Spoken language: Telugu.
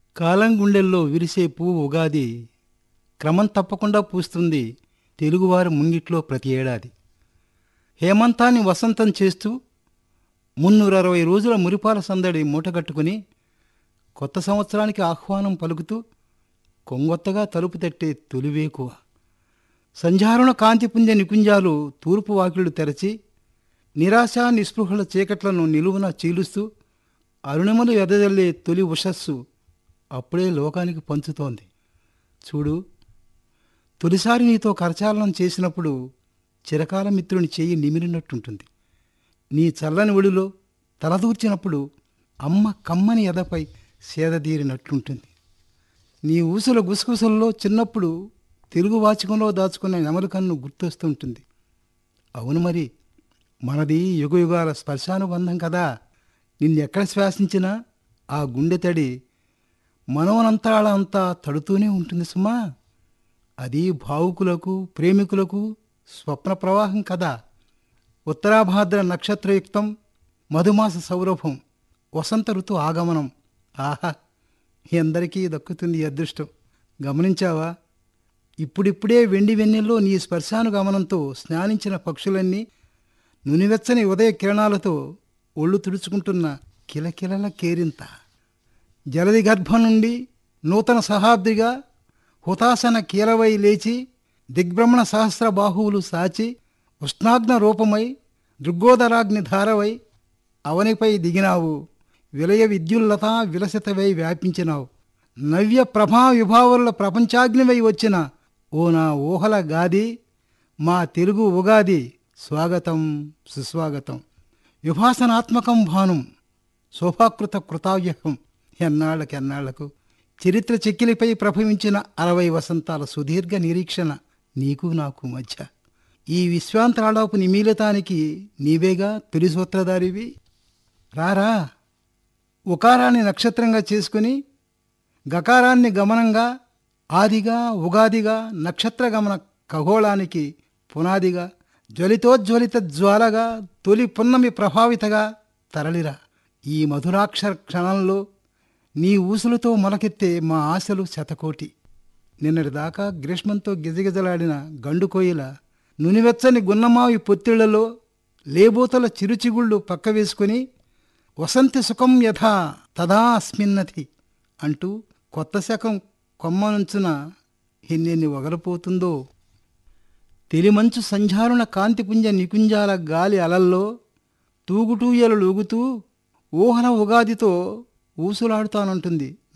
కాలం గుండెల్లో విరిసే పువ్వు ఉగాది క్రమం తప్పకుండా పూస్తుంది తెలుగువారి ముంగిట్లో ప్రతి ఏడాది హేమంతాన్ని వసంతం చేస్తూ మున్నూర అరవై రోజుల మురిపాల సందడి మూటగట్టుకుని కొత్త సంవత్సరానికి ఆహ్వానం పలుకుతూ కొంగొత్తగా తలుపు తట్టే తొలివేకువ సంధ్యారుణ కాంతిపుంజ నికుంజాలు తూర్పు వాకిళ్లు తెరచి నిరాశ నిస్పృహల చీకట్లను నిలువున చీలుస్తూ అరుణిమలు ఎదజల్లే తొలి ఉషస్సు అప్పుడే లోకానికి పంచుతోంది చూడు తొలిసారి నీతో కరచాలనం చేసినప్పుడు చిరకాల మిత్రుని చెయ్యి నిమిరినట్టుంటుంది నీ చల్లని ఒడిలో తలదూర్చినప్పుడు అమ్మ కమ్మని ఎదపై సేదదీరినట్లుంటుంది నీ ఊసుల గుసగుసల్లో చిన్నప్పుడు తెలుగు వాచకంలో దాచుకున్న నెమలి కన్ను గుర్తొస్తుంటుంది అవును మరి మనది యుగ యుగాల స్పర్శానుబంధం కదా నిన్నెక్కడ శ్వాసించినా ఆ గుండె తడి మనోనంతరాల అంతా తడుతూనే ఉంటుంది సుమా అది భావుకులకు ప్రేమికులకు స్వప్న ప్రవాహం కదా ఉత్తరాభాద్ర నక్షత్రయుక్తం మధుమాస సౌరభం వసంత ఋతు ఆగమనం ఆహా ఎందరికీ దక్కుతుంది ఈ అదృష్టం గమనించావా ఇప్పుడిప్పుడే వెండి వెన్నెల్లో నీ స్పర్శానుగమనంతో స్నానించిన పక్షులన్నీ నునివెచ్చని ఉదయ కిరణాలతో ఒళ్ళు తుడుచుకుంటున్న కిలకిలల కేరింత జలది గర్భం నుండి నూతన సహాబ్దిగా హుతాసన కీలవై లేచి దిగ్భ్రమణ సహస్ర బాహువులు సాచి ఉష్ణాగ్న రూపమై దృగ్గోదరాగ్ని ధారవై అవనిపై దిగినావు విలయ విద్యుల్లత విలసితవై వ్యాపించినావు నవ్య ప్రభా విభావరుల ప్రపంచాగ్నివై వచ్చిన ఓ నా ఊహల గాది మా తెలుగు ఉగాది స్వాగతం సుస్వాగతం విభాసనాత్మకం భానుం శోభాకృత కృతావ్యహం ఎన్నాళ్ళకెన్నాళ్లకు చరిత్ర చెక్కిలిపై ప్రభవించిన అరవై వసంతాల సుదీర్ఘ నిరీక్షణ నీకు నాకు మధ్య ఈ విశ్వాంతరాళపు నిమీలితానికి నీవేగా తొలి సూత్రధారివి రారా ఉకారాన్ని నక్షత్రంగా చేసుకుని గకారాన్ని గమనంగా ఆదిగా ఉగాదిగా నక్షత్ర గమన ఖగోళానికి పునాదిగా జ్వలితోజ్వలిత జ్వాలగా తొలి పున్నమి ప్రభావితగా తరలిరా ఈ మధురాక్షర క్షణంలో నీ ఊసులతో మొలకెత్తే మా ఆశలు శతకోటి నిన్నటిదాకా గ్రీష్మంతో గిజగిజలాడిన గండుకోయిల నునివెచ్చని గున్నమావి పొత్తిళ్లలో లేబూతల చిరుచిగుళ్ళు పక్క వేసుకుని వసంతి సుఖం యథా తదా అస్మిన్నతి అంటూ కొత్త శకం కొమ్మనుంచున ఎన్నెన్ని వగలపోతుందో తెలిమంచు సంధ్యారుణ కాంతిపుంజ నికుంజాల గాలి అలల్లో తూగుటూయలు లూగుతూ ఊహల ఉగాదితో ఊసులాడుతానంటుంది